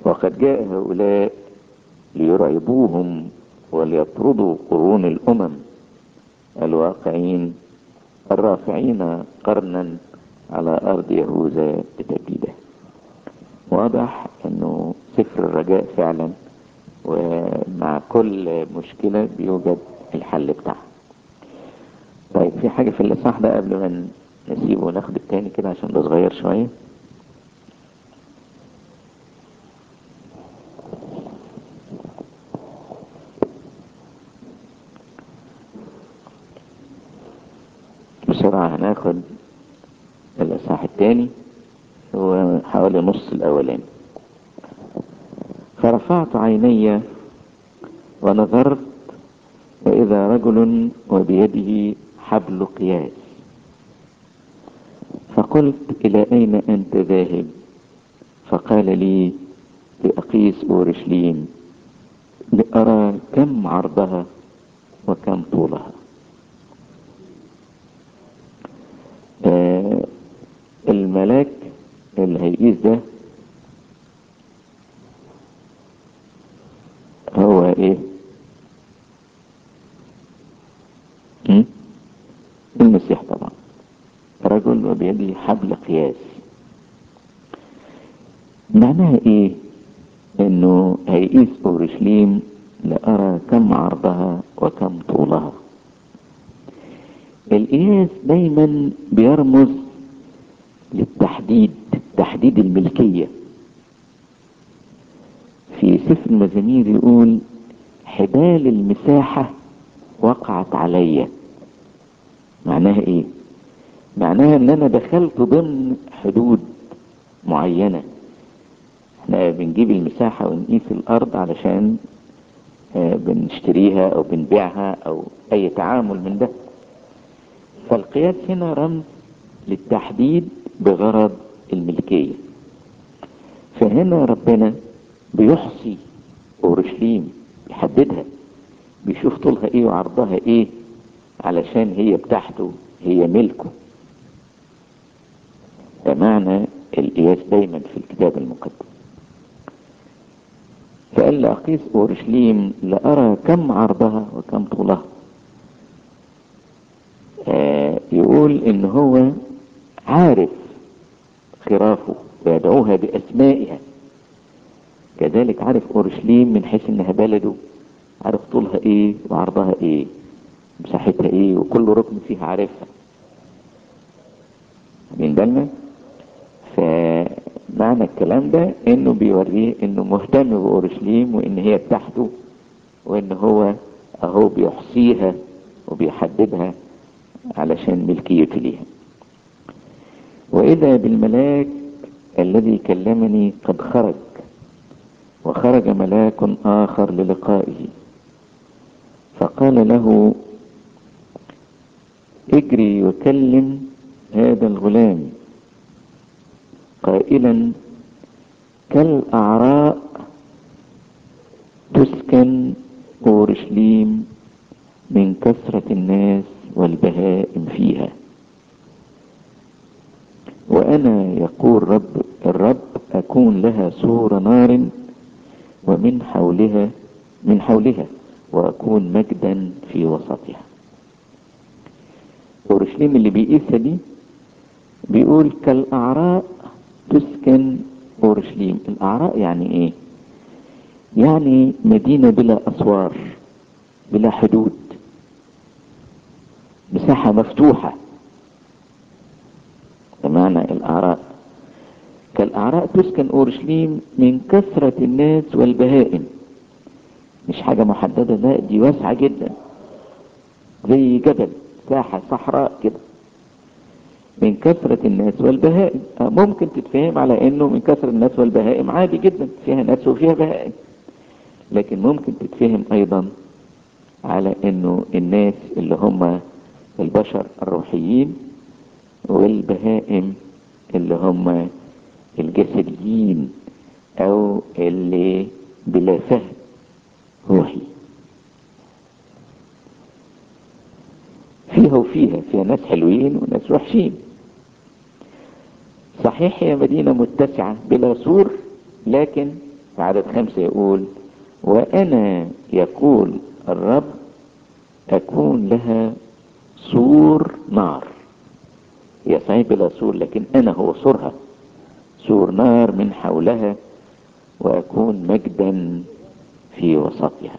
وقد جاء هؤلاء ليرعبوهم وليطردوا قرون الأمم الواقعين الرافعين قرنا على أرض يهوذا بتبديده واضح أنه سفر الرجاء فعلا ومع كل مشكلة بيوجد الحل بتاعها طيب في حاجة في الإصحاح ده قبل ما نسيبه وناخد التاني كده عشان ده صغير شوية بسرعة هناخد الإصحاح التاني هو حوالي نص الأولاني فرفعت عيني ونظرت وإذا رجل وبيده حبل قياس فقلت إلى أين أنت ذاهب فقال لي لأقيس أورشليم لأرى كم عرضها وكم طولها آه الملاك اللي هيقيس ده هو ايه م? المسيح طبعا رجل وبيده حبل قياس معناها ايه انه هيقيس اورشليم لأرى كم عرضها وكم طولها القياس دايما بيرمز للتحديد تحديد الملكية في سفر المزامير يقول حبال المساحة وقعت عليا معناها ايه معناها ان انا دخلت ضمن حدود معينة احنا بنجيب المساحة ونقيس الارض علشان بنشتريها او بنبيعها او اي تعامل من ده فالقياس هنا رمز للتحديد بغرض الملكية فهنا ربنا بيحصي اورشليم يحددها بيشوف طولها ايه وعرضها ايه علشان هي بتاعته هي ملكه ده معنى القياس دايما في الكتاب المقدس فقال لأقيس أورشليم لأرى كم عرضها وكم طولها آه يقول ان هو عارف خرافه ويدعوها بأسمائها كذلك عارف أورشليم من حيث انها بلده عارف طولها ايه وعرضها ايه مساحتها ايه وكل ركن فيها عارفها من بالنا فمعنى الكلام ده انه بيوريه انه مهتم بأورشليم وان هي بتاعته وان هو اهو بيحصيها وبيحددها علشان ملكيته ليها وإذا بالملاك الذي كلمني قد خرج وخرج ملاك آخر للقائه فقال له اجري وكلم هذا الغلام قائلا كالأعراء تسكن أورشليم من كثرة الناس والبهائم فيها وأنا يقول رب الرب أكون لها سور نار ومن حولها من حولها وأكون مجدا في وسطها أورشليم اللي بيقيسها دي بيقول كالأعراء تسكن أورشليم الأعراء يعني إيه يعني مدينة بلا أسوار بلا حدود مساحة مفتوحة بمعنى الأعراء كالأعراء تسكن أورشليم من كثرة الناس والبهائم مش حاجة محددة لا دي واسعة جدا زي جبل ساحة صحراء كده من كثرة الناس والبهائم ممكن تتفهم على انه من كثرة الناس والبهائم عادي جدا فيها ناس وفيها بهائم لكن ممكن تتفهم ايضا على انه الناس اللي هم البشر الروحيين والبهائم اللي هم الجسديين او اللي بلا فهم روحي فيها وفيها فيها ناس حلوين وناس وحشين صحيح هي مدينة متسعة بلا سور لكن في عدد خمسة يقول وأنا يقول الرب أكون لها سور نار هي صحيح بلا سور لكن أنا هو سورها سور نار من حولها وأكون مجدا في وسطها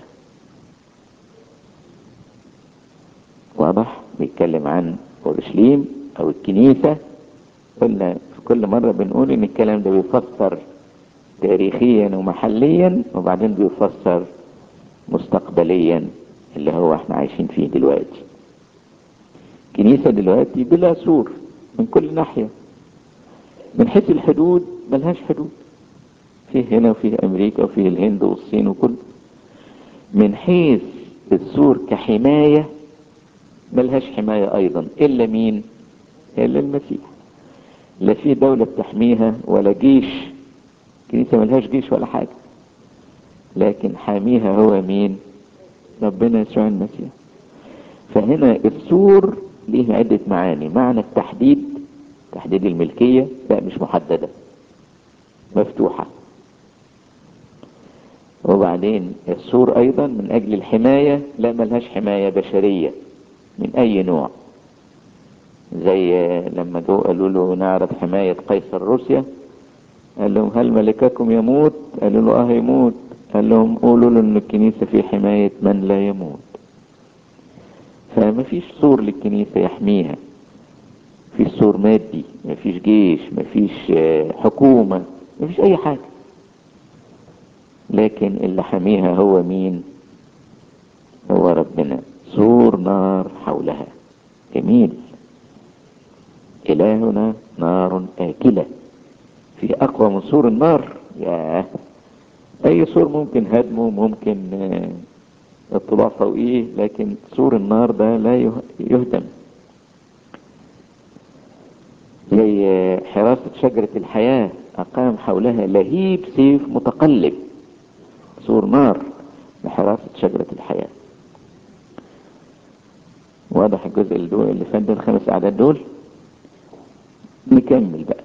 واضح بيتكلم عن اورشليم او الكنيسة قلنا في كل مرة بنقول ان الكلام ده بيفسر تاريخيا ومحليا وبعدين بيفسر مستقبليا اللي هو احنا عايشين فيه دلوقتي كنيسة دلوقتي بلا سور من كل ناحية من حيث الحدود ملهاش حدود فيه هنا وفيه امريكا وفيه الهند والصين وكل من حيث السور كحماية ملهاش حماية ايضا الا مين الا المسيح لا في دولة بتحميها ولا جيش كنيسة ملهاش جيش ولا حاجة لكن حاميها هو مين ربنا يسوع المسيح فهنا السور ليه عدة معاني معنى التحديد تحديد الملكية لا مش محددة مفتوحة وبعدين السور ايضا من اجل الحماية لا ملهاش حماية بشرية من اي نوع زي لما جو قالوا له نعرض حماية قيصر روسيا قال لهم هل ملككم يموت قالوا له اه يموت قال لهم قولوا له ان الكنيسة في حماية من لا يموت فما فيش سور للكنيسة يحميها في سور مادي ما فيش جيش ما فيش حكومة ما فيش اي حاجة لكن اللي حميها هو مين هو ربنا سور نار حولها جميل إلهنا نار آكلة في أقوى من سور النار يا أي سور ممكن هدمه ممكن الطلاع فوقيه لكن سور النار ده لا يهدم زي حراسة شجرة الحياة أقام حولها لهيب سيف متقلب سور نار لحراسة شجرة الحياة واضح الجزء اللي فات ده الخمس أعداد دول نكمل بقى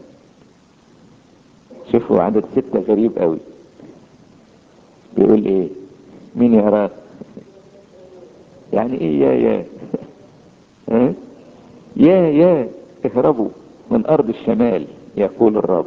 شوفوا عدد ستة غريب قوي بيقول ايه مين يقراه يعني ايه يا يا ها يا يا اهربوا من ارض الشمال يقول الرب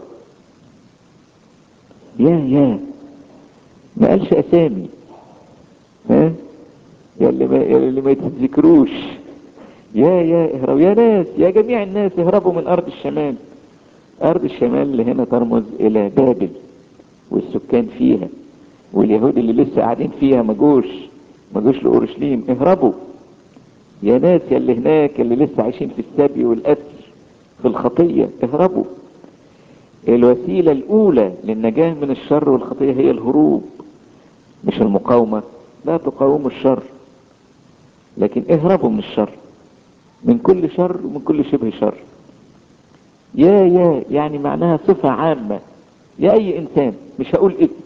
يا يا ما قالش اسامي ها يا اللي ما, يا اللي ما يتذكروش يا يا اهربوا يا ناس يا جميع الناس اهربوا من ارض الشمال ارض الشمال اللي هنا ترمز الى بابل والسكان فيها واليهود اللي لسه قاعدين فيها ما جوش ما جوش لاورشليم اهربوا يا ناس يا اللي هناك اللي لسه عايشين في السبي والاسر في الخطيه اهربوا الوسيله الاولى للنجاه من الشر والخطيه هي الهروب مش المقاومه لا تقاوموا الشر لكن اهربوا من الشر من كل شر ومن كل شبه شر يا يا يعني معناها صفة عامة يا أي إنسان مش هقول اسم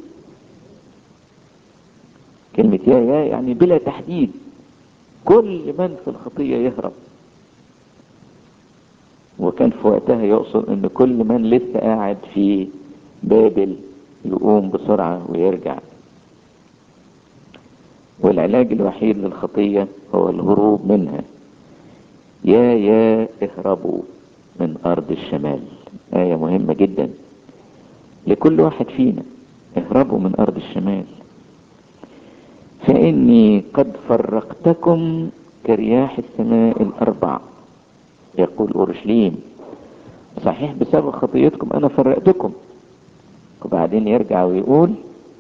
كلمة يا يا يعني بلا تحديد كل من في الخطية يهرب وكان في وقتها يقصد ان كل من لسه قاعد في بابل يقوم بسرعة ويرجع والعلاج الوحيد للخطية هو الهروب منها يا يا اهربوا من ارض الشمال آية مهمة جدا لكل واحد فينا اهربوا من ارض الشمال فاني قد فرقتكم كرياح السماء الاربع يقول اورشليم صحيح بسبب خطيتكم انا فرقتكم وبعدين يرجع ويقول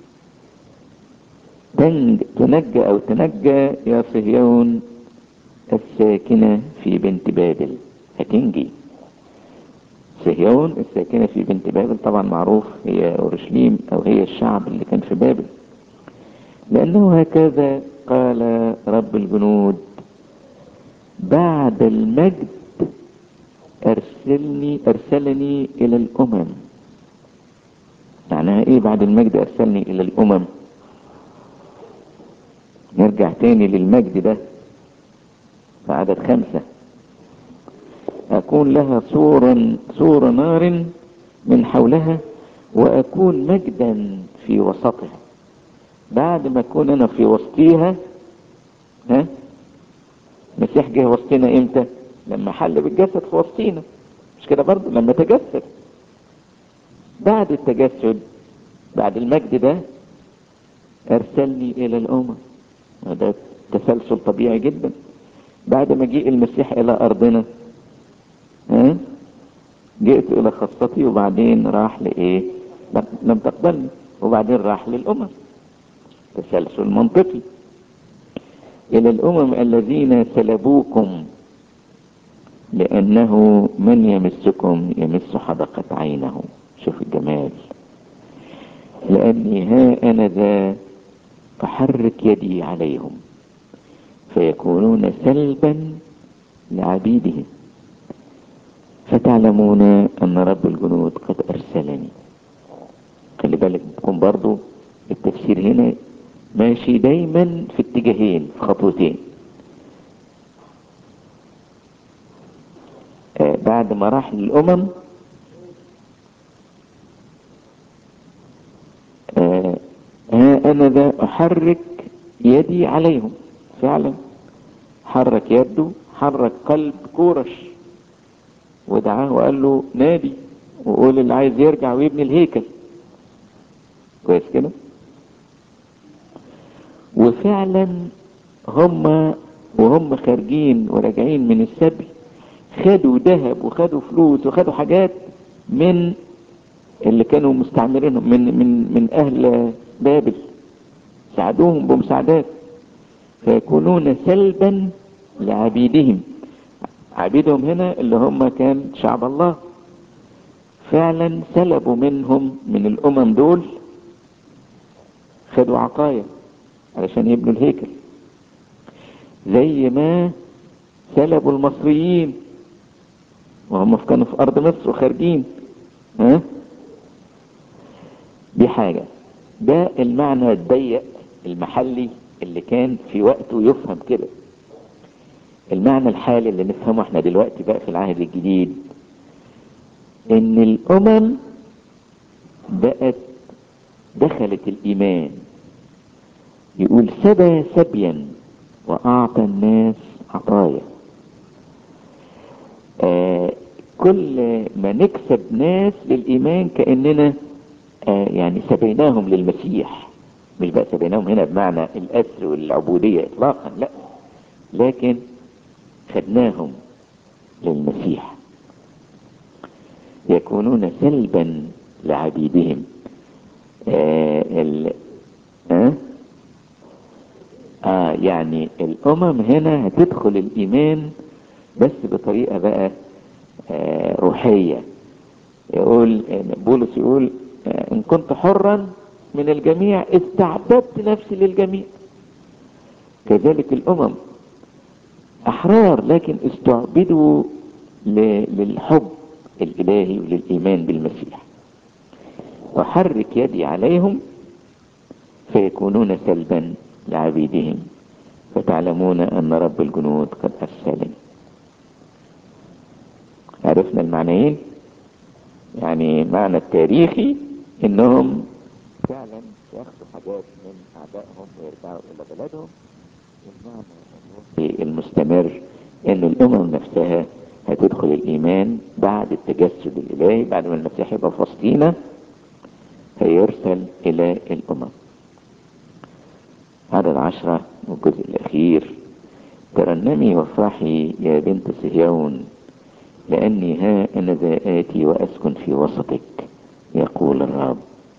تنجى او تنجى يا صهيون الساكنة في بنت بابل هتنجي صهيون الساكنة في بنت بابل طبعا معروف هي اورشليم او هي الشعب اللي كان في بابل لانه هكذا قال رب الجنود بعد المجد ارسلني ارسلني الى الامم معناها ايه بعد المجد ارسلني الى الامم نرجع تاني للمجد ده في عدد خمسة أكون لها سورا سور نار من حولها وأكون مجدا في وسطها بعد ما أكون أنا في وسطيها ها المسيح جه وسطنا إمتى لما حل بالجسد في وسطينا مش كده برضه لما تجسد بعد التجسد بعد المجد ده أرسلني إلى الأمم وده تسلسل طبيعي جدا بعد ما جيء المسيح إلى أرضنا ها جئت إلى خاصتي وبعدين راح لإيه لم, لم تقبلني وبعدين راح للأمم تسلسل منطقي إلى الأمم الذين سلبوكم لأنه من يمسكم يمس حدقة عينه شوف الجمال لأني ها أنا ذا أحرك يدي عليهم فيكونون سلبا لعبيدهم فتعلمون أن رب الجنود قد أرسلني خلي بالك تكون برضو التفسير هنا ماشي دايما في اتجاهين في خطوتين آه بعد ما راح للأمم آه ها أنا ذا أحرك يدي عليهم فعلا حرك يده حرك قلب كورش ودعاه وقال له نادي وقول اللي عايز يرجع ويبني الهيكل كويس كده وفعلا هم وهم خارجين وراجعين من السبي خدوا ذهب وخدوا فلوس وخدوا حاجات من اللي كانوا مستعمرينهم من من من اهل بابل ساعدوهم بمساعدات فيكونون سلبا لعبيدهم عبيدهم هنا اللي هم كان شعب الله فعلا سلبوا منهم من الامم دول خدوا عقايا علشان يبنوا الهيكل زي ما سلبوا المصريين وهم كانوا في ارض مصر وخارجين ها دي حاجة ده المعنى الضيق المحلي اللي كان في وقته يفهم كده المعنى الحالي اللي نفهمه احنا دلوقتي بقى في العهد الجديد ان الامم بقت دخلت الايمان يقول سبى سبيا واعطى الناس عطايا آه كل ما نكسب ناس للايمان كاننا آه يعني سبيناهم للمسيح مش بقى سبيناهم هنا بمعنى الاسر والعبوديه اطلاقا لا لكن خدناهم للمسيح يكونون سلبا لعبيدهم آه ال... آه؟ آه يعني الأمم هنا هتدخل الإيمان بس بطريقة بقى آه روحية يقول بولس يقول آه إن كنت حرا من الجميع استعبدت نفسي للجميع كذلك الأمم أحرار لكن استعبدوا للحب الإلهي وللإيمان بالمسيح وحرك يدي عليهم فيكونون سلبا لعبيدهم فتعلمون أن رب الجنود قد أرسلني عرفنا المعنيين يعني معنى التاريخي انهم فعلا ياخدوا حاجات من اعدائهم ويرجعوا الى بلدهم المعنى المستمر ان الامم نفسها هتدخل الايمان بعد التجسد الالهي بعد ما المسيح يبقى في وسطينا هيرسل الى الامم عدد عشرة والجزء الاخير ترنمي وافرحي يا بنت صهيون لاني ها انا ذا اتي واسكن في وسطك يقول الرب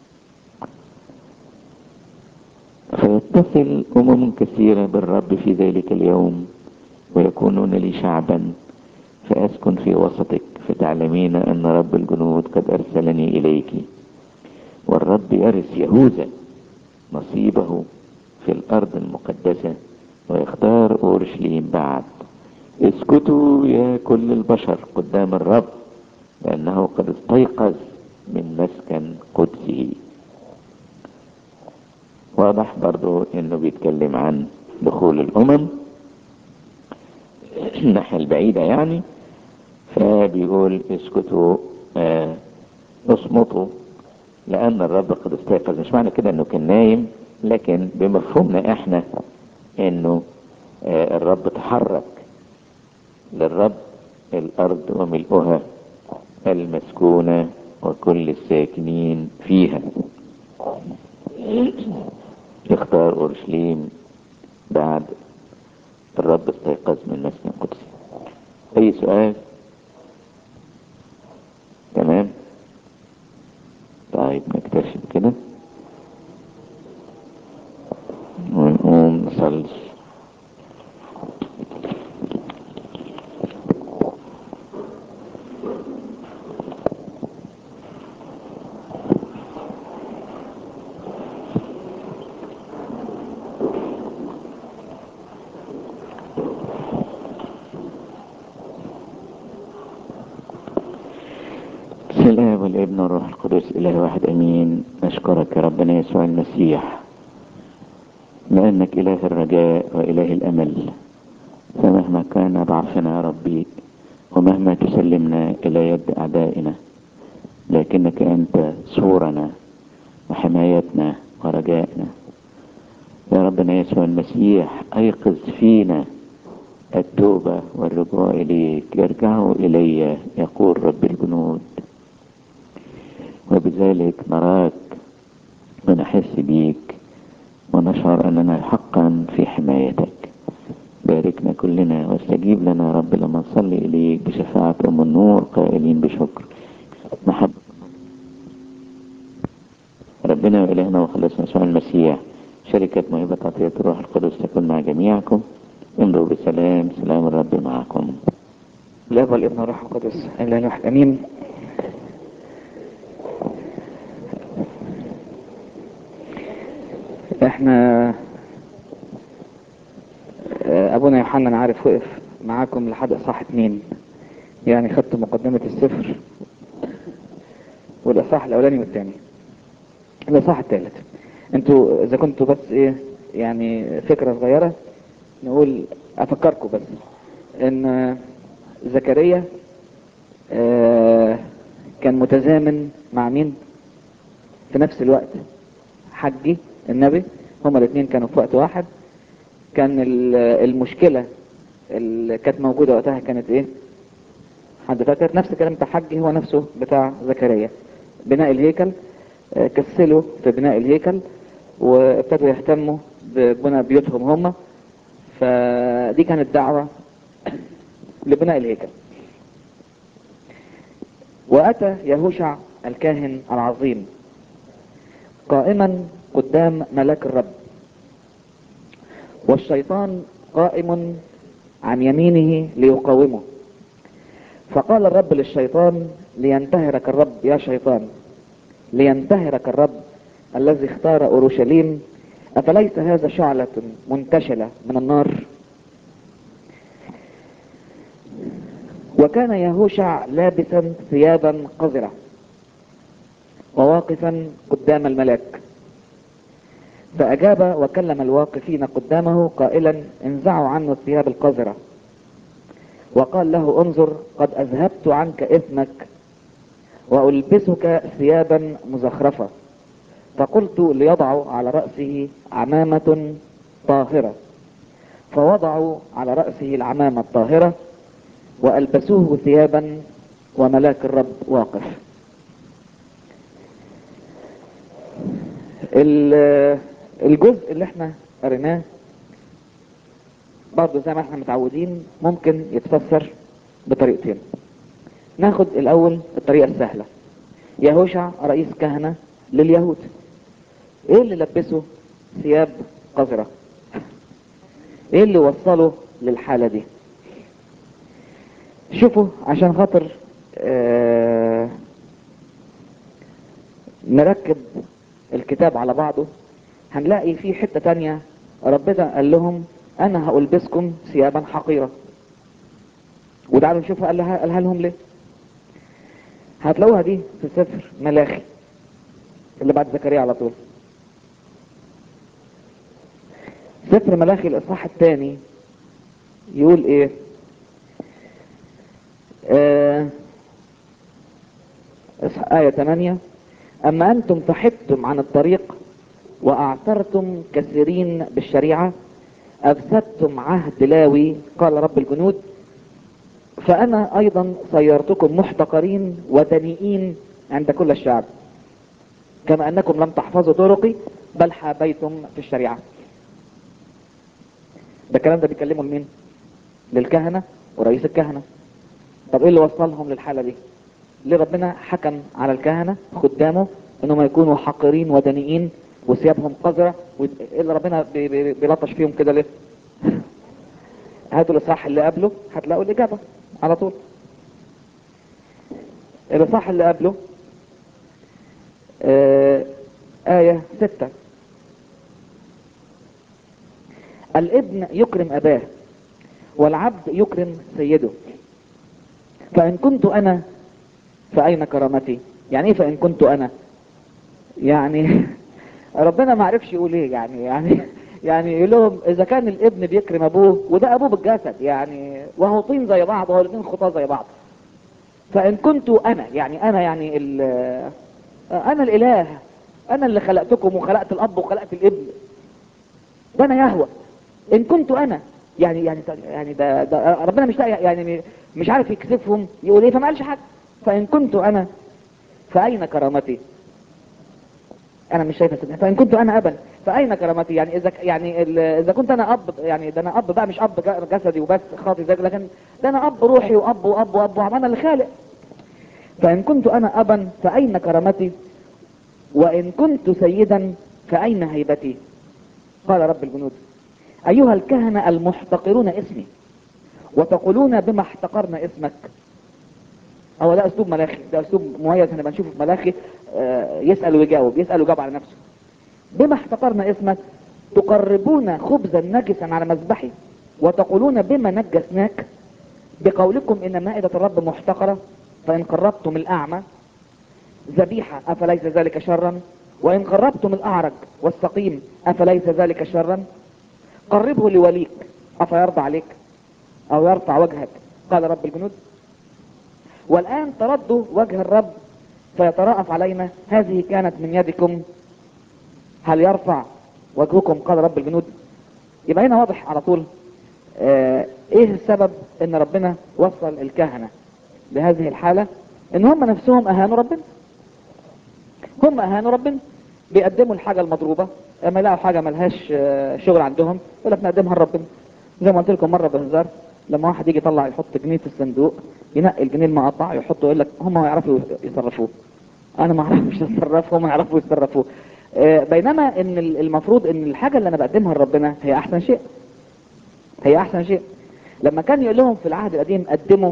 فيتصل امم كثيرة بالرب في ذلك اليوم ويكونون لي شعبا فاسكن في وسطك فتعلمين ان رب الجنود قد ارسلني اليك والرب يرث يهوذا نصيبه في الارض المقدسة ويختار اورشليم بعد اسكتوا يا كل البشر قدام الرب لانه قد استيقظ من مسكن قدسه واضح برضو انه بيتكلم عن دخول الامم الناحية البعيدة يعني فبيقول اسكتوا اه اصمتوا لأن الرب قد استيقظ مش معنى كده انه كان نايم لكن بمفهومنا احنا انه آه الرب تحرك للرب الارض وملؤها المسكونة وكل الساكنين فيها اختار اورشليم بعد الرب استيقظ من مسكن قدسي اي سؤال تمام طيب نكتشف كده ونقوم نصلي الاب والابن والروح القدس اله واحد امين نشكرك يا ربنا يسوع المسيح لانك اله الرجاء واله الامل فمهما كان ضعفنا يا ربي ومهما تسلمنا الى يد اعدائنا لكنك انت سورنا وحمايتنا ورجائنا يا ربنا يسوع المسيح ايقظ فينا التوبة والرجوع إليك ارجعوا إلي يقول رب الجنود وبذلك نراك ونحس بيك ونشعر أننا حقا في حمايتك باركنا كلنا واستجيب لنا يا رب لما نصلي إليك بشفاعة أم النور قائلين بشكر محبة ربنا وإلهنا وخلصنا يسوع المسيح شركة موهبة عطية الروح القدس تكون مع جميعكم امضوا بسلام سلام الرب معكم الاب والابن والروح القدس اله واحد امين احنا ابونا يوحنا انا عارف وقف معاكم لحد اصحاح اتنين يعني خدت مقدمة السفر والاصحاح الاولاني والثاني الاصحاح الثالث انتوا اذا كنتوا بس ايه يعني فكرة صغيرة نقول افكركم بس ان زكريا آه كان متزامن مع مين في نفس الوقت حجي النبي هما الاثنين كانوا في وقت واحد كان المشكلة اللي كانت موجودة وقتها كانت ايه حد فاكر نفس الكلام بتاع حجي هو نفسه بتاع زكريا بناء الهيكل آه كسلوا في بناء الهيكل وابتدوا يهتموا ببناء بيوتهم هم فدي كانت دعوة لبناء الهيكل وأتى يهوشع الكاهن العظيم قائما قدام ملاك الرب والشيطان قائم عن يمينه ليقاومه فقال الرب للشيطان لينتهرك الرب يا شيطان لينتهرك الرب الذي اختار أورشليم أفليس هذا شعلة منتشلة من النار وكان يهوشع لابسا ثيابا قذرة وواقفا قدام الملاك فأجاب وكلم الواقفين قدامه قائلا انزعوا عنه الثياب القذرة وقال له انظر قد أذهبت عنك إثمك وألبسك ثيابا مزخرفة فقلت ليضعوا على رأسه عمامة طاهرة فوضعوا على رأسه العمامة الطاهرة وألبسوه ثيابا وملاك الرب واقف الجزء اللي احنا قريناه برضه زي ما احنا متعودين ممكن يتفسر بطريقتين ناخد الاول الطريقة السهلة يهوشع رئيس كهنة لليهود ايه اللي لبسه ثياب قذرة ايه اللي وصله للحالة دي شوفوا عشان خاطر آه نركب الكتاب على بعضه هنلاقي في حتة تانية ربنا قال لهم انا هألبسكم ثيابا حقيرة وتعالوا نشوفها قالها, قالها لهم ليه هتلاقوها دي في سفر ملاخي اللي بعد زكريا على طول سفر ملاخي الاصحاح الثاني يقول ايه آه آية 8 أما أنتم فحدتم عن الطريق وأعثرتم كثيرين بالشريعة أفسدتم عهد لاوي قال رب الجنود فأنا أيضا صيرتكم محتقرين ودنيئين عند كل الشعب كما أنكم لم تحفظوا طرقي بل حابيتم في الشريعة ده الكلام ده بيكلمه لمين للكهنة ورئيس الكهنة طب ايه اللي وصلهم للحالة دي ليه ربنا حكم على الكهنة خدامه انهم يكونوا حقيرين ودنيئين وثيابهم قذرة ويد- ايه اللي ربنا بي- بي- بيلطش فيهم كده ليه هاتوا الاصحاح اللي قبله هتلاقوا الاجابة على طول الاصحاح اللي قبله آه آية ستة الابن يكرم أباه والعبد يكرم سيده فإن كنت أنا فأين كرامتي يعني إيه فإن كنت أنا يعني ربنا ما عرفش يقول إيه يعني يعني يعني يقول لهم إذا كان الابن بيكرم أبوه وده أبوه بالجسد يعني وهو طين زي بعض وهو الاثنين خطاه زي بعض فإن كنت أنا يعني أنا يعني ال أنا الإله أنا اللي خلقتكم وخلقت الأب وخلقت الابن ده أنا يهوى إن كنت أنا يعني يعني يعني ده, ده ربنا مش لاقي يعني مش عارف يكسفهم يقول إيه فما قالش حاجة فإن كنت أنا فأين كرامتي؟ أنا مش شايف السنة. فإن كنت أنا أبا فأين كرامتي؟ يعني إذا يعني ال- إذا كنت أنا أب يعني ده أنا أب بقى مش أب ج- جسدي وبس خاطي زيك لكن ده أنا أب روحي وأب وأب وأب وأنا اللي خالق فإن كنت أنا أبا فأين كرامتي وإن كنت سيدا فأين هيبتي قال رب الجنود أيها الكهنة المحتقرون اسمي وتقولون بما احتقرنا اسمك هو ده أسلوب ملاخي ده أسلوب مميز هنبقى نشوفه في ملاخي آه، يسأل ويجاوب يسأل ويجاوب على نفسه بما احتقرنا اسمك تقربون خبزا نجسا على مذبحي وتقولون بما نجسناك بقولكم ان مائدة الرب محتقرة فان قربتم الاعمى ذبيحة افليس ذلك شرا وان قربتم الاعرج والسقيم افليس ذلك شرا قربه لوليك افيرضى عليك او يرفع وجهك قال رب الجنود والان تردوا وجه الرب فيتراءف علينا هذه كانت من يدكم هل يرفع وجهكم قال رب الجنود يبقى هنا واضح على طول آه ايه السبب ان ربنا وصل الكهنة لهذه الحالة ان هم نفسهم اهانوا ربنا هم اهانوا ربنا بيقدموا الحاجة المضروبة اما يلاقوا حاجة ملهاش آه، شغل عندهم يقول لك نقدمها لربنا زي ما قلت لكم مرة بهزار لما واحد يجي يطلع يحط جنيه في الصندوق ينقي الجنيه المقطع يحطه يقول لك هم ما يعرفوا يصرفوه انا ما اعرفش اتصرفه هم يعرفوا يتصرفوه آه، بينما ان ال- المفروض ان الحاجة اللي انا بقدمها لربنا هي احسن شيء هي احسن شيء لما كان يقول لهم في العهد القديم قدموا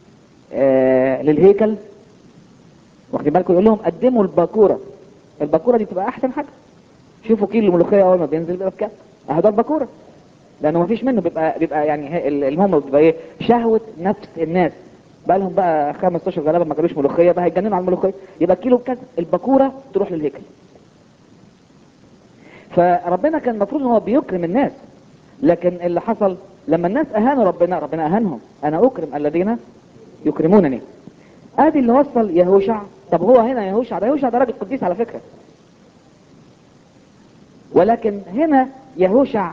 آه للهيكل واخدين بالكم يقول لهم قدموا الباكوره الباكوره دي تبقى احسن حاجه شوفوا كيلو الملوخيه اول ما بينزل بيبقى بكام اهو ده الباكوره لانه ما فيش منه بيبقى بيبقى يعني هي- ال- المهم بيبقى ايه شهوه نفس الناس بقى لهم بقى خمس اشهر غالبا ما كانوش ملوخيه بقى هيتجننوا على الملوخيه يبقى كيلو بكذا الباكوره تروح للهيكل فربنا كان المفروض ان هو بيكرم الناس لكن اللي حصل لما الناس اهانوا ربنا ربنا اهانهم انا اكرم الذين يكرمونني ادي اللي وصل يهوشع طب هو هنا يهوشع ده يهوشع ده راجل قديس على فكرة ولكن هنا يهوشع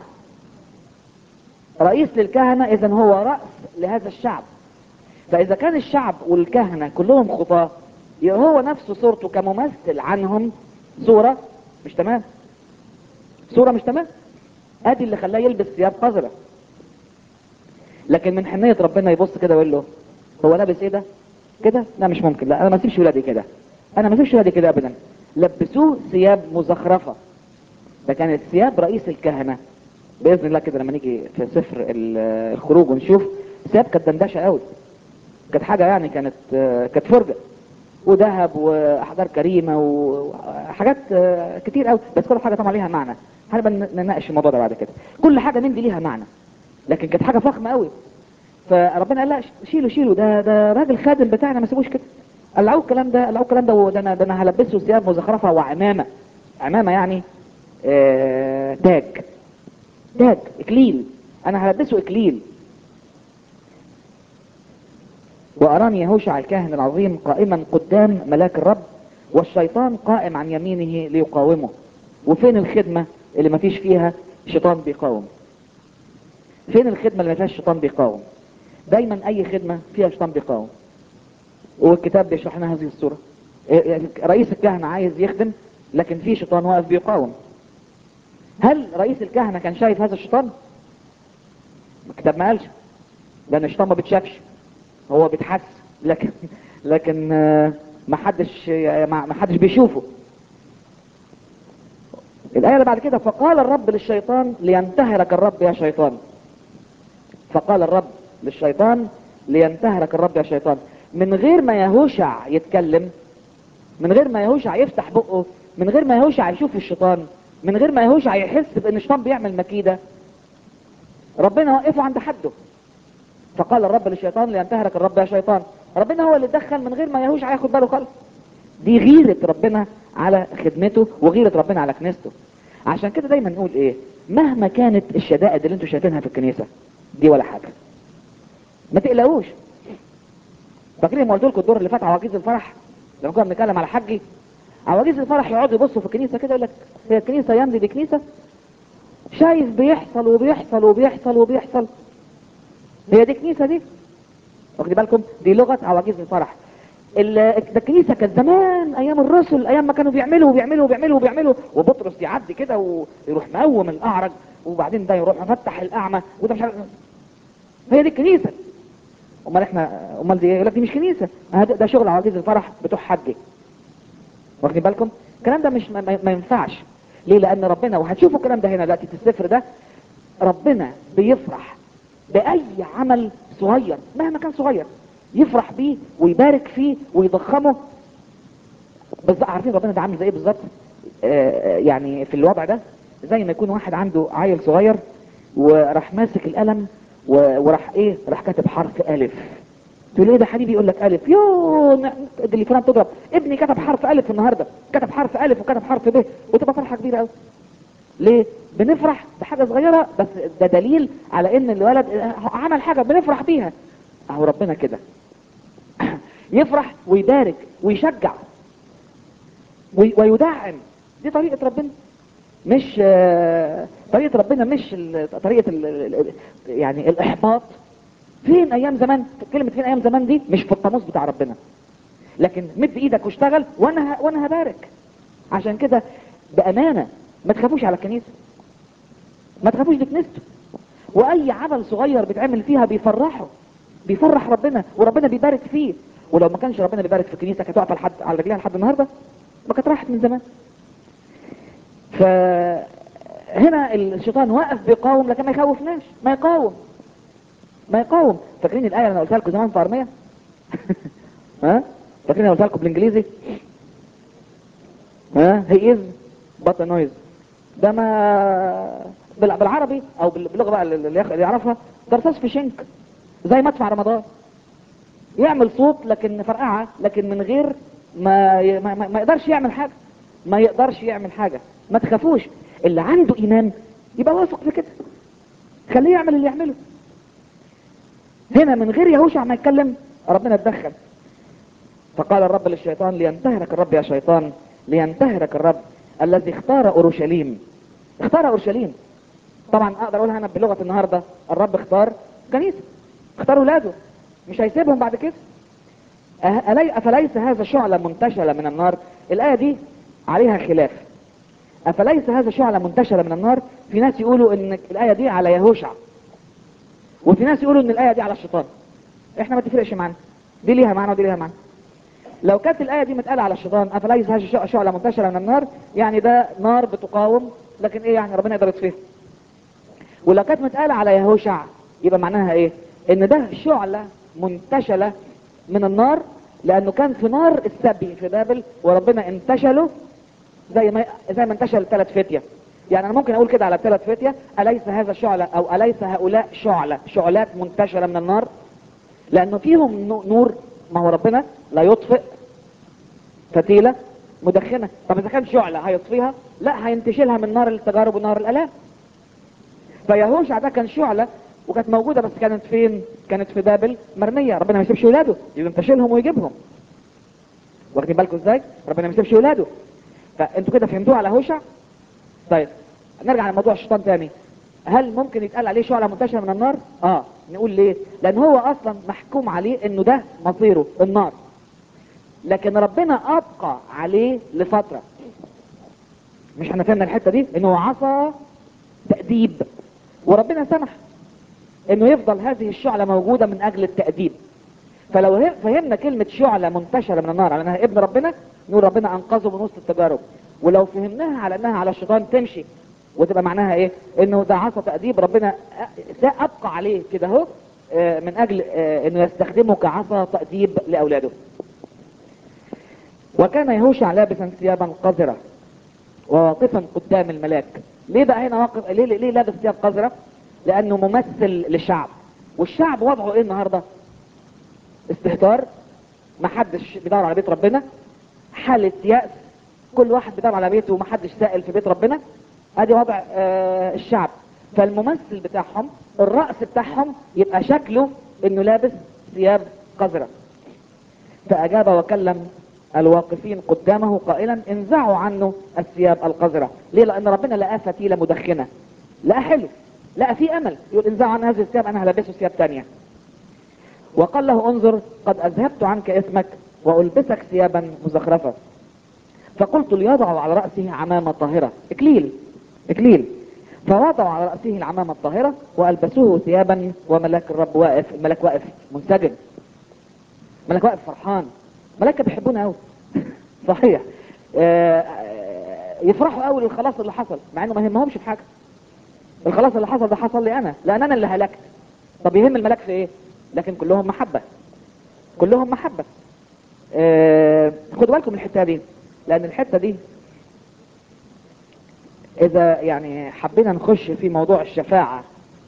رئيس للكهنة اذا هو رأس لهذا الشعب فاذا كان الشعب والكهنة كلهم خطاة يبقى هو نفسه صورته كممثل عنهم صورة مش تمام صورة مش تمام ادي اللي خلاه يلبس ثياب قذرة لكن من حنية ربنا يبص كده ويقول له هو لابس ايه ده كده لا مش ممكن لا انا ما اسيبش ولادي كده انا ما اسيبش ولادي كده ابدا لبسوه ثياب مزخرفة ده كانت ثياب رئيس الكهنة باذن الله كده لما نيجي في سفر ال- الخروج ونشوف ثياب كانت دندشه قوي كانت حاجه يعني كانت آه، كانت فرجه وذهب واحجار كريمه وحاجات آه، كتير قوي بس كل حاجه طبعا ليها معنى هنبقى ن- نناقش الموضوع ده بعد كده كل حاجه من دي ليها معنى لكن كانت حاجه فخمه قوي فربنا قال لا شيلوا شيلوا ده ده راجل خادم بتاعنا ما سيبوش كده قلعوه الكلام ده قلعوه الكلام ده وده انا ده انا هلبسه ثياب مزخرفه وعمامه عمامه يعني آه تاج تاج اكليل انا هلبسه اكليل واراني يهوشع الكاهن العظيم قائما قدام ملاك الرب والشيطان قائم عن يمينه ليقاومه وفين الخدمة اللي ما فيش فيها شيطان بيقاوم فين الخدمة اللي ما فيهاش شيطان بيقاوم دايما اي خدمة فيها شيطان بيقاوم والكتاب بيشرح لنا هذه الصورة رئيس الكهنة عايز يخدم لكن في شيطان واقف بيقاوم هل رئيس الكهنة كان شايف هذا الشيطان الكتاب ما قالش لان الشيطان ما بتشافش هو بيتحس لكن لكن ما حدش ما حدش بيشوفه الآية اللي بعد كده فقال الرب للشيطان لينتهرك الرب يا شيطان فقال الرب للشيطان لينتهرك الرب يا شيطان من غير ما يهوشع يتكلم من غير ما يهوشع يفتح بقه من غير ما يهوشع يشوف الشيطان من غير ما يهوشع يحس بان الشيطان بيعمل مكيدة ربنا وقفه عند حده فقال الرب للشيطان لينتهرك الرب يا شيطان ربنا هو اللي دخل من غير ما يهوشع ياخد باله خالص دي غيرة ربنا على خدمته وغيرة ربنا على كنيسته عشان كده دايما نقول ايه مهما كانت الشدائد اللي انتوا شايفينها في الكنيسة دي ولا حاجة ما تقلقوش فاكرين ما قلت لكم الدور اللي فات عواجيز الفرح لما كنا بنتكلم على حجي عواجيز الفرح يقعدوا يبصوا في الكنيسة كده يقول لك هي الكنيسة يمضي دي كنيسة شايف بيحصل وبيحصل وبيحصل وبيحصل هي دي كنيسة دي واخدين بالكم دي لغة عواجيز الفرح ده الكنيسة كانت زمان ايام الرسل ايام ما كانوا بيعملوا وبيعملوا وبيعملوا وبيعملوا وبطرس يعدي كده ويروح مقوم الاعرج وبعدين ده يروح مفتح الاعمى وده مش عارف هي دي الكنيسة امال احنا امال دي يقول لك دي مش كنيسة ده شغل عواجيز الفرح بتوع حجي واخدين بالكم الكلام ده مش ما, ما ينفعش ليه لان ربنا وهتشوفوا الكلام ده هنا دلوقتي في السفر ده ربنا بيفرح باي عمل صغير مهما كان صغير يفرح بيه ويبارك فيه ويضخمه بالظبط عارفين ربنا ده عامل زي ايه بالظبط آه يعني في الوضع ده زي ما يكون واحد عنده عيل صغير وراح ماسك القلم وراح ايه راح كاتب حرف الف تقول ايه ده حبيبي يقول لك الف يو اللي فلان تضرب ابني كتب حرف الف النهارده كتب حرف الف وكتب حرف ب وتبقى فرحه كبيره قوي ليه بنفرح بحاجه صغيره بس ده دليل على ان الولد عمل حاجه بنفرح بيها اهو ربنا كده يفرح ويبارك ويشجع ويدعم دي طريقة ربنا مش طريقة ربنا مش طريقة ال يعني الإحباط فين أيام زمان كلمة فين أيام زمان دي مش في القاموس بتاع ربنا لكن مد إيدك واشتغل وأنا وأنا هبارك عشان كده بأمانة ما تخافوش على الكنيسة ما تخافوش دي كنيسته وأي عمل صغير بيتعمل فيها بيفرحه بيفرح ربنا وربنا بيبارك فيه ولو ما كانش ربنا بيبارك في الكنيسه كانت واقفه لحد على رجليها لحد النهارده ما كانت راحت من زمان فهنا الشيطان واقف بيقاوم لكن ما يخوفناش ما يقاوم ما يقاوم فاكرين الايه اللي انا قلتها لكم زمان في ارميه ها فاكرين انا قلتها لكم بالانجليزي ها هي از بط نويز ده ما بالعربي او باللغه بقى اللي يعرفها ده رصاص في شنك زي مدفع رمضان يعمل صوت لكن فرقعة لكن من غير ما, ي... ما, ما يقدرش يعمل حاجة ما يقدرش يعمل حاجة ما تخافوش اللي عنده ايمان يبقى واثق في كده خليه يعمل اللي يعمله هنا من غير يهوشع ما يتكلم ربنا اتدخل فقال الرب للشيطان لينتهرك الرب يا شيطان لينتهرك الرب الذي اختار اورشليم اختار اورشليم طبعا اقدر اقولها انا بلغه النهارده الرب اختار كنيسه اختار ولاده مش هيسيبهم بعد كده ألي أفليس هذا شعلة منتشلة من النار الآية دي عليها خلاف أفليس هذا شعلة منتشلة من النار في ناس يقولوا ان الآية دي على يهوشع وفي ناس يقولوا ان الآية دي على الشيطان احنا ما تفرقش معانا دي ليها معنى ودي ليها معنى لو كانت الآية دي متقالة على الشيطان أفليس هذا شعلة منتشلة من النار يعني ده نار بتقاوم لكن ايه يعني ربنا يقدر يطفيها ولو كانت متقالة على يهوشع يبقى معناها ايه ان ده شعلة منتشلة من النار لانه كان في نار السبي في بابل وربنا انتشله زي ما زي ما انتشل ثلاث فتية يعني انا ممكن اقول كده على ثلاث فتية اليس هذا شعلة او اليس هؤلاء شعلة شعلات منتشلة من النار لانه فيهم نور ما هو ربنا لا يطفئ فتيلة مدخنة طب اذا كان شعلة هيطفيها لا هينتشلها من نار التجارب ونار الالام فيهوشع ده كان شعلة وكانت موجودة بس كانت فين كانت في بابل مرمية ربنا ما يسيبش ولاده ينتشلهم ويجيبهم واخدين بالكم ازاي ربنا ما يسيبش ولاده فانتوا كده فهمتوها على هوشع طيب نرجع لموضوع الشيطان تاني هل ممكن يتقال عليه شعلة منتشرة من النار اه نقول ليه لان هو اصلا محكوم عليه انه ده مصيره النار لكن ربنا ابقى عليه لفترة مش احنا فهمنا الحتة دي انه عصى تأديب وربنا سمح انه يفضل هذه الشعلة موجودة من اجل التأديب فلو هي- فهمنا كلمة شعلة منتشرة من النار على انها ابن ربنا نقول ربنا انقذه من وسط التجارب ولو فهمناها على انها على الشيطان تمشي وتبقى معناها ايه انه ده عصا تأديب ربنا أ- ابقى عليه كده اهو آه، من اجل آه، انه يستخدمه كعصا تأديب لاولاده وكان يهوشع لابسا ثيابا قذرة وواقفا قدام الملاك ليه بقى هنا واقف ليه, ليه, ليه لابس ثياب قذرة لانه ممثل للشعب والشعب وضعه ايه النهارده استهتار محدش بيدور على بيت ربنا حالة يأس كل واحد بيدور على بيته ومحدش سائل في بيت ربنا ادي وضع آه الشعب فالممثل بتاعهم الرأس بتاعهم يبقى شكله انه لابس ثياب قذرة فأجاب وكلم الواقفين قدامه قائلا انزعوا عنه الثياب القذرة ليه لأن ربنا لقاه فتيلة مدخنة لقاه حلو لقى فيه أمل يقول انزعوا عن هذه الثياب أنا هلبسه ثياب تانية وقال له انظر قد أذهبت عنك اسمك وألبسك ثيابا مزخرفة فقلت ليضع على رأسه عمامة طاهرة اكليل اكليل فوضعوا على رأسه العمامة الطاهرة وألبسوه ثيابا وملاك الرب واقف الملاك واقف منسجم ملاك واقف فرحان ملاك بيحبونا قوي صحيح آه، آه، يفرحوا قوي للخلاص اللي حصل مع انه ما يهمهمش في حاجه الخلاص اللي حصل ده حصل لي انا لان انا اللي هلكت طب يهم الملاك في ايه لكن كلهم محبه كلهم محبه آه، خدوا بالكم من الحته دي لان الحته دي اذا يعني حبينا نخش في موضوع الشفاعه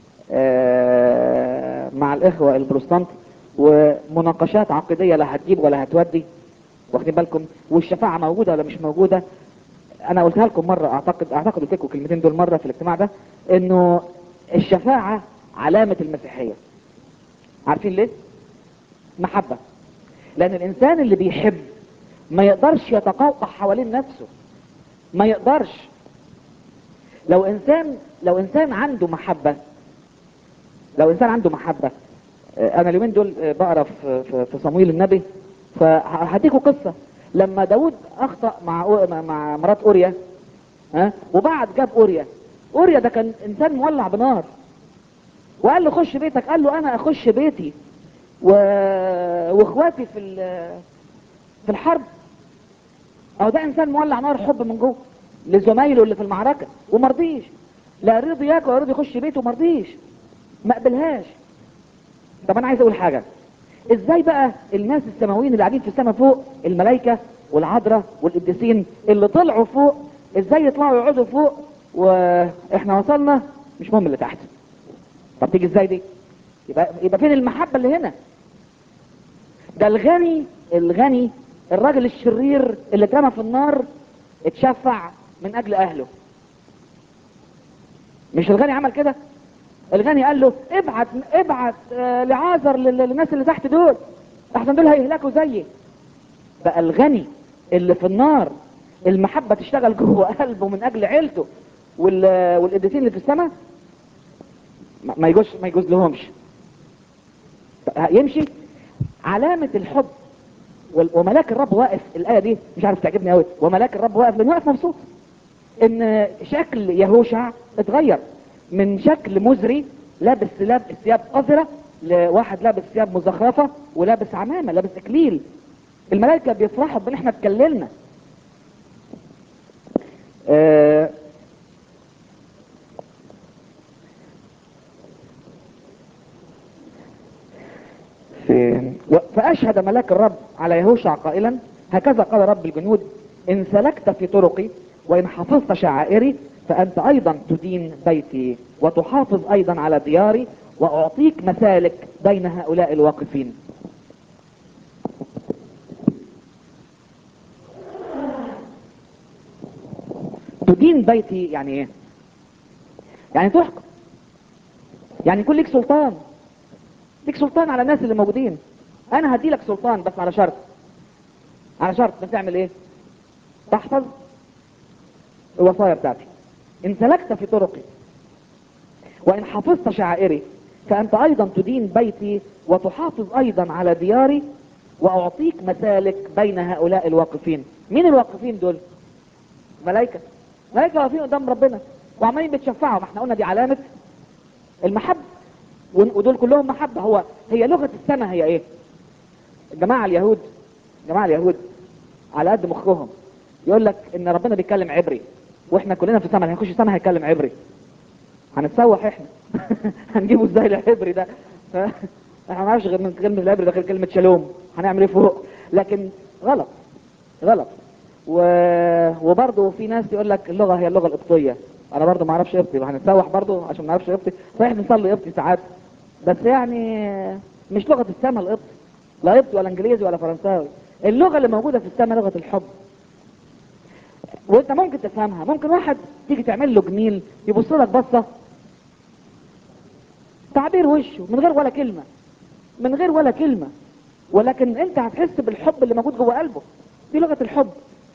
آه، مع الاخوه البروتستانت ومناقشات عقيديه لا هتجيب ولا هتودي واخدين بالكم والشفاعه موجوده ولا مش موجوده انا قلتها لكم مره اعتقد اعتقد قلت لكم الكلمتين دول مره في الاجتماع ده انه الشفاعه علامه المسيحيه عارفين ليه محبه لان الانسان اللي بيحب ما يقدرش يتقوقع حوالين نفسه ما يقدرش لو انسان لو انسان عنده محبه لو انسان عنده محبه آه، انا اليومين دول آه، بقرا في في- في صمويل النبي فهديكوا قصه لما داود اخطا مع أو- مع- مع مرات اوريا ها وبعد جاب اوريا اوريا ده كان انسان مولع بنار وقال له خش بيتك قال له انا اخش بيتي و... واخواتي في ال... في الحرب اهو ده انسان مولع نار حب من جوه لزمايله اللي في المعركه ومرضيش لا رضي ياكل ولا رضي يخش بيته ومرضيش ما قبلهاش طب انا عايز اقول حاجه ازاي بقى الناس السماويين اللي قاعدين في السماء فوق الملائكه والعذراء والقديسين اللي طلعوا فوق ازاي يطلعوا يقعدوا فوق واحنا وصلنا مش مهم اللي تحت طب تيجي ازاي دي يبقى يبقى فين المحبه اللي هنا ده الغني الغني الراجل الشرير اللي اترمى في النار اتشفع من اجل اهله مش الغني عمل كده الغني قال له ابعت ابعت آه، لعازر لل- للناس اللي تحت دول احسن دول هيهلكوا زيي بقى الغني اللي في النار المحبة تشتغل جوه قلبه من اجل عيلته وال- والقديسين اللي في السماء ما ما يجوز ما يجوز لهمش يمشي علامة الحب وال- وملاك الرب واقف الآية دي مش عارف تعجبني قوي وملاك الرب واقف لأنه واقف مبسوط ان شكل يهوشع اتغير من شكل مزري لابس لابس ثياب قذرة لواحد لابس ثياب مزخرفة ولابس عمامة لابس اكليل الملائكة بيفرحوا بان احنا اتكلمنا آه في و- فأشهد ملاك الرب على يهوشع قائلا هكذا قال رب الجنود إن سلكت في طرقي وإن حفظت شعائري فأنت أيضا تدين بيتي وتحافظ أيضا على دياري وأعطيك مسالك بين هؤلاء الواقفين تدين بيتي يعني ايه يعني تحكم يعني يكون لك سلطان ليك سلطان على الناس اللي موجودين انا هدي لك سلطان بس على شرط على شرط انك تعمل ايه تحفظ الوصايا بتاعتي ان سلكت في طرقي وان حفظت شعائري فانت ايضا تدين بيتي وتحافظ ايضا على دياري واعطيك مسالك بين هؤلاء الواقفين مين الواقفين دول ملائكه ملائكه واقفين قدام ربنا وعمالين بيتشفعوا ما احنا قلنا دي علامه المحبه ودول كلهم محبه هو هي لغه السماء هي ايه الجماعه اليهود جماعه اليهود على قد مخهم يقول لك ان ربنا بيتكلم عبري واحنا كلنا في السماء هنخش السماء هيتكلم عبري هنتسوح احنا هنجيبه ازاي العبري ده ف- احنا ما نعرفش غير من كلمه العبري ده غير كلمه شالوم هنعمل ايه فوق لكن غلط غلط و... وبرضه في ناس يقول لك اللغه هي اللغه القبطيه انا برضه ما اعرفش قبطي وهنتسوح برضه عشان ما اعرفش قبطي صحيح بنصلي قبطي ساعات بس يعني مش لغه السماء القبطي لا قبطي ولا انجليزي ولا فرنساوي اللغه اللي موجوده في السماء لغه الحب وانت ممكن تفهمها ممكن واحد تيجي تعمل له جميل يبص لك بصه تعبير وشه من غير ولا كلمه من غير ولا كلمه ولكن انت هتحس بالحب اللي موجود جوه قلبه دي لغه الحب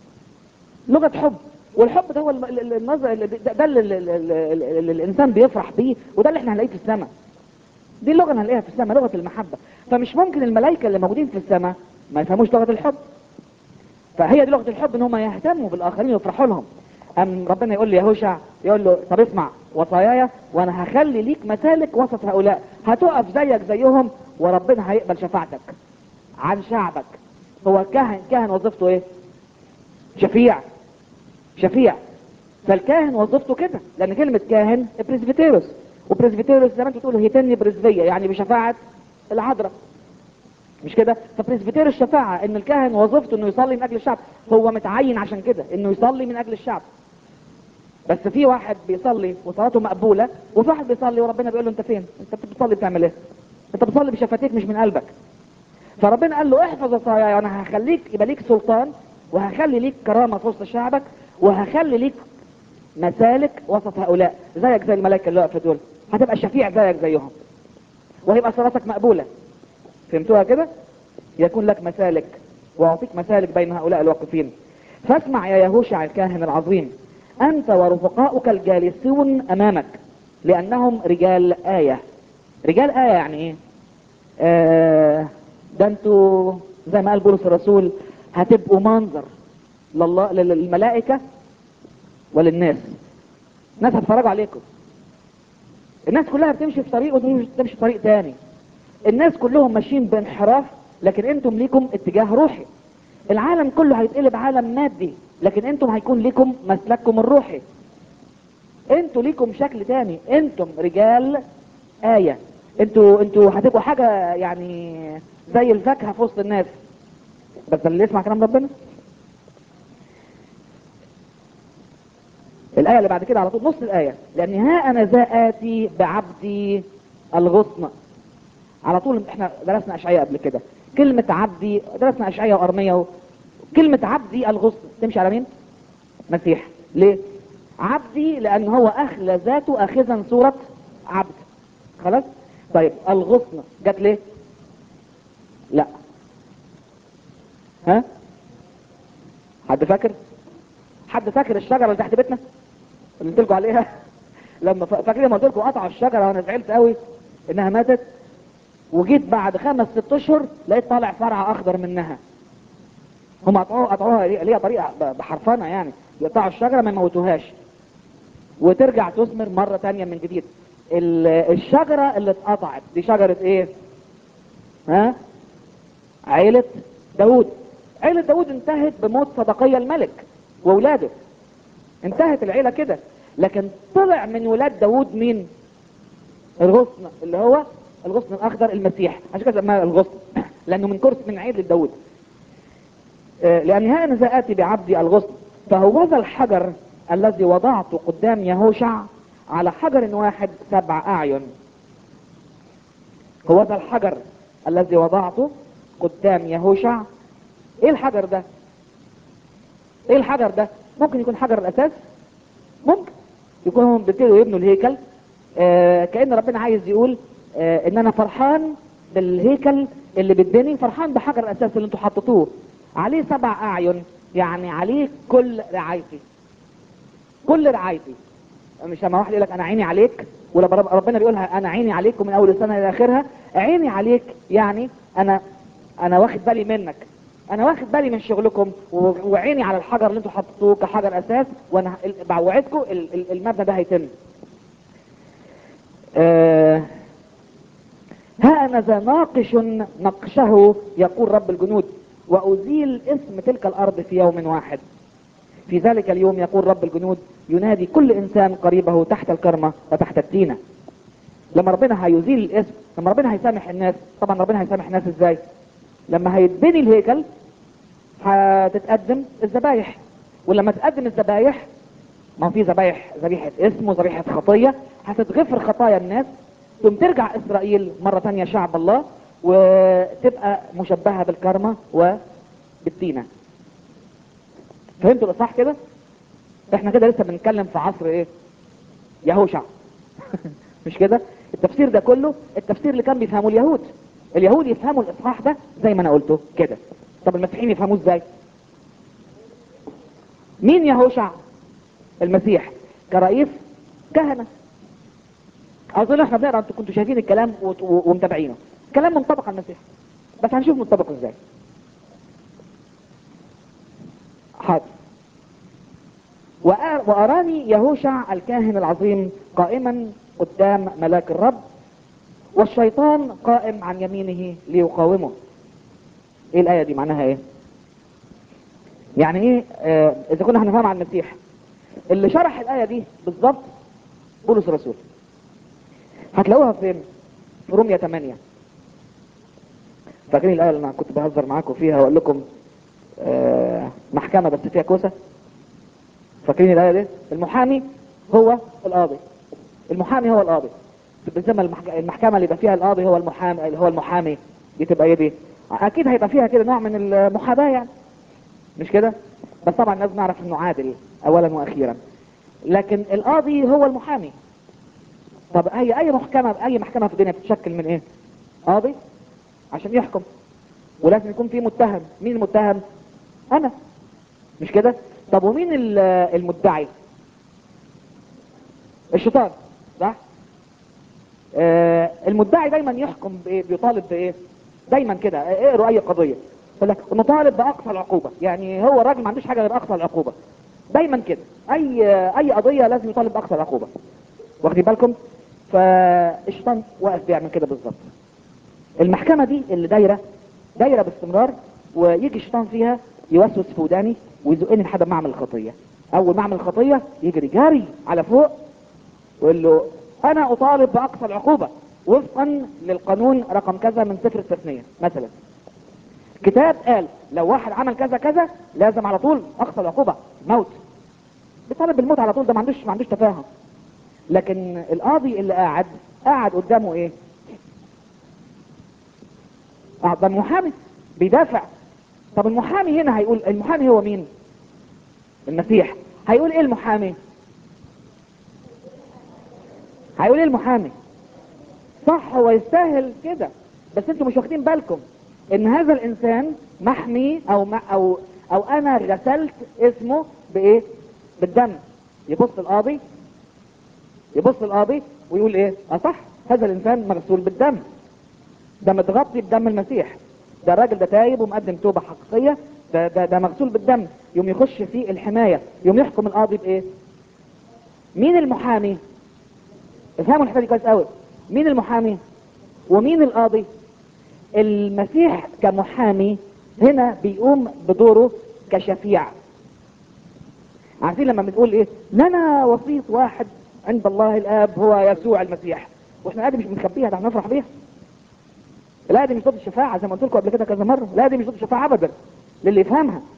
لغه حب والحب ده هو الم- ال- ال- النظر اللي- ده ده اللي ال- ال- ال- ال- الانسان بيفرح بيه وده اللي احنا هنلاقيه في السماء دي اللغه اللي هنلاقيها في السماء لغه المحبه فمش ممكن الملائكه اللي موجودين في السماء ما يفهموش لغه الحب فهي دي لغه الحب ان هم يهتموا بالاخرين ويفرحوا لهم ام ربنا يقول لي يهوشع يقول له طب اسمع وصاياي وانا هخلي ليك مسالك وسط هؤلاء هتقف زيك زيهم وربنا هيقبل شفاعتك عن شعبك هو كاهن كاهن وظيفته ايه شفيع شفيع فالكاهن وظيفته كده لان كلمه كاهن بريسبيتيروس وبريسبيتيروس زي ما انت بتقول هيتني بريسبيه يعني بشفاعه العذراء مش كده فبريسبيتير الشفاعة ان الكاهن وظيفته انه يصلي من اجل الشعب هو متعين عشان كده انه يصلي من اجل الشعب بس في واحد بيصلي وصلاته مقبولة وفي واحد بيصلي وربنا بيقول له انت فين انت بتصلي بتعمل ايه انت بتصلي بشفتيك مش من قلبك فربنا قال له احفظ وصاياي وانا هخليك يبقى ليك سلطان وهخلي ليك كرامة في وسط شعبك وهخلي ليك مسالك وسط هؤلاء زيك زي الملائكة اللي واقفة دول هتبقى شفيع زيك زيهم وهيبقى صلاتك مقبولة فهمتوها كده يكون لك مسالك واعطيك مسالك بين هؤلاء الواقفين فاسمع يا يهوشع الكاهن العظيم انت ورفقاؤك الجالسون امامك لانهم رجال آية رجال آية يعني ايه آه ده انتوا زي ما قال بولس الرسول هتبقوا منظر لله للملائكة وللناس الناس هتفرجوا عليكم الناس كلها بتمشي في طريق وتمشي في طريق تاني الناس كلهم ماشيين بانحراف لكن انتم ليكم اتجاه روحي العالم كله هيتقلب عالم مادي لكن انتم هيكون ليكم مسلككم الروحي انتوا ليكم شكل تاني انتم رجال آية انتوا انتوا هتبقوا حاجة يعني زي الفاكهة في وسط الناس بس اللي يسمع كلام ربنا الآية اللي بعد كده على طول نص الآية لأن ها أنا ذا آتي بعبدي الغصن على طول احنا درسنا أشعية قبل كده كلمة عبدي درسنا أشعية وأرمية و... كلمة عبدي الغصن تمشي على مين؟ مسيح ليه؟ عبدي لأن هو أخلى ذاته أخذا صورة عبد خلاص؟ طيب الغصن جت ليه؟ لا ها؟ حد فاكر؟ حد فاكر الشجرة اللي تحت بيتنا؟ اللي قلت لكم عليها؟ لما ف- فاكرين لما قلت لكم قطعوا الشجرة وأنا زعلت قوي إنها ماتت وجيت بعد خمس ست اشهر لقيت طالع فرع اخضر منها هم قطعوها قطعوها ليه- ليها طريقه ب- بحرفنه يعني يقطعوا الشجره ما يموتوهاش وترجع تثمر مره تانية من جديد ال- الشجره اللي اتقطعت دي شجره ايه ها عيله داود عيله داود انتهت بموت صدقيه الملك واولاده انتهت العيله كده لكن طلع من ولاد داود مين الغصن اللي هو الغصن الاخضر المسيح عشان كده سماه الغصن لانه من كرسي من عيد لداود آه، لان ها انا ذا اتي بعبدي الغصن فهو ذا الحجر الذي وضعته قدام يهوشع على حجر واحد سبع اعين هو ذا الحجر الذي وضعته قدام يهوشع ايه الحجر ده ايه الحجر ده ممكن يكون حجر الاساس ممكن يكون هم بيبتدوا يبنوا الهيكل آه كأن ربنا عايز يقول آه ان انا فرحان بالهيكل اللي بتبني فرحان بحجر الاساس اللي انتوا حطيتوه عليه سبع اعين يعني عليه كل رعايتي كل رعايتي مش لما واحد يقول لك انا عيني عليك ولا برب- ربنا بيقولها انا عيني عليك ومن اول السنه الى اخرها عيني عليك يعني انا انا واخد بالي منك انا واخد بالي من شغلكم و- وعيني على الحجر اللي انتوا حطيتوه كحجر اساس وانا ال- بوعدكم ال- ال- المبنى ده هيتم آه ها أنا ذا ناقش نقشه يقول رب الجنود وأزيل اسم تلك الأرض في يوم واحد في ذلك اليوم يقول رب الجنود ينادي كل إنسان قريبه تحت الكرمة وتحت التينة لما ربنا هيزيل الاسم لما ربنا هيسامح الناس طبعا ربنا هيسامح الناس ازاي لما هيتبني الهيكل هتتقدم الذبايح ولما تقدم الذبايح ما هو في ذبايح ذبيحة اسم وذبيحة خطية هتتغفر خطايا الناس ثم ترجع اسرائيل مرة تانية شعب الله وتبقى مشبهة بالكرمة وبالتينة فهمتوا الاصح كده احنا كده لسه بنتكلم في عصر ايه يهوشع مش كده التفسير ده كله التفسير اللي كان بيفهمه اليهود اليهود يفهموا الاصحاح ده زي ما انا قلته كده طب المسيحيين يفهموه ازاي مين يهوشع المسيح كرئيس كهنه اظن احنا بنقرا انتوا كنتوا شايفين الكلام وت- و- ومتابعينه كلام منطبق على المسيح بس هنشوف منطبق ازاي حاضر وأ- واراني يهوشع الكاهن العظيم قائما قدام ملاك الرب والشيطان قائم عن يمينه ليقاومه ايه الايه دي معناها ايه يعني ايه آه اذا كنا هنفهم عن المسيح اللي شرح الايه دي بالظبط بولس الرسول هتلاقوها فين في رومية 8 فاكرين الايه اللي انا كنت بهزر معاكم فيها واقول لكم آه محكمه بس فيها كوسه فاكرين الايه دي المحامي هو القاضي المحامي هو القاضي بالزمن المحك... المحكمه اللي يبقى فيها القاضي هو المحامي اللي هو المحامي دي تبقى ايه دي اكيد هيبقى فيها كده نوع من المحاباه يعني مش كده بس طبعا لازم نعرف انه عادل اولا واخيرا لكن القاضي هو المحامي طب اي اي محكمه اي محكمه في الدنيا بتتشكل من ايه قاضي عشان يحكم ولازم يكون في متهم مين المتهم انا مش كده طب ومين ال- المدعي الشيطان صح آه المدعي دايما يحكم بايه بيطالب بايه دايما كده آه، اقروا اي قضيه يقول لك نطالب باقصى العقوبه يعني هو الراجل ما عندوش حاجه غير اقصى العقوبه دايما كده اي اي قضيه لازم يطالب باقصى العقوبه واخدين بالكم فالشيطان واقف بيعمل كده بالظبط المحكمه دي اللي دايره دايره باستمرار ويجي الشيطان فيها يوسوس في وداني ويزقني لحد ما اعمل الخطيه اول ما اعمل الخطيه يجري جاري على فوق ويقول له انا اطالب باقصى العقوبه وفقا للقانون رقم كذا من سفر التثنيه مثلا كتاب قال لو واحد عمل كذا كذا لازم على طول اقصى العقوبه موت بيطالب بالموت على طول ده ما عندوش ما عندوش تفاهم لكن القاضي اللي قاعد قاعد قدامه ايه قاعد ده المحامي بيدافع طب المحامي هنا هيقول المحامي هو مين المسيح هيقول ايه المحامي هيقول ايه المحامي صح هو يستاهل كده بس انتوا مش واخدين بالكم ان هذا الانسان محمي او ما او او انا غسلت اسمه بايه بالدم يبص القاضي يبص القاضي ويقول ايه اه صح هذا الانسان مغسول بالدم ده متغطي بدم المسيح ده الراجل ده تايب ومقدم توبه حقيقيه ده ده ده مغسول بالدم يوم يخش في الحمايه يوم يحكم القاضي بايه مين المحامي افهموا الحته دي كويس قوي مين المحامي ومين القاضي المسيح كمحامي هنا بيقوم بدوره كشفيع عارفين لما بنقول ايه لنا وسيط واحد عند الله الاب هو يسوع المسيح واحنا الآية دي مش بنخبيها ده احنا نفرح بيها الآية دي مش ضد الشفاعة زي ما قلت لكم قبل كده كذا مرة الآية دي مش ضد الشفاعة أبدا للي يفهمها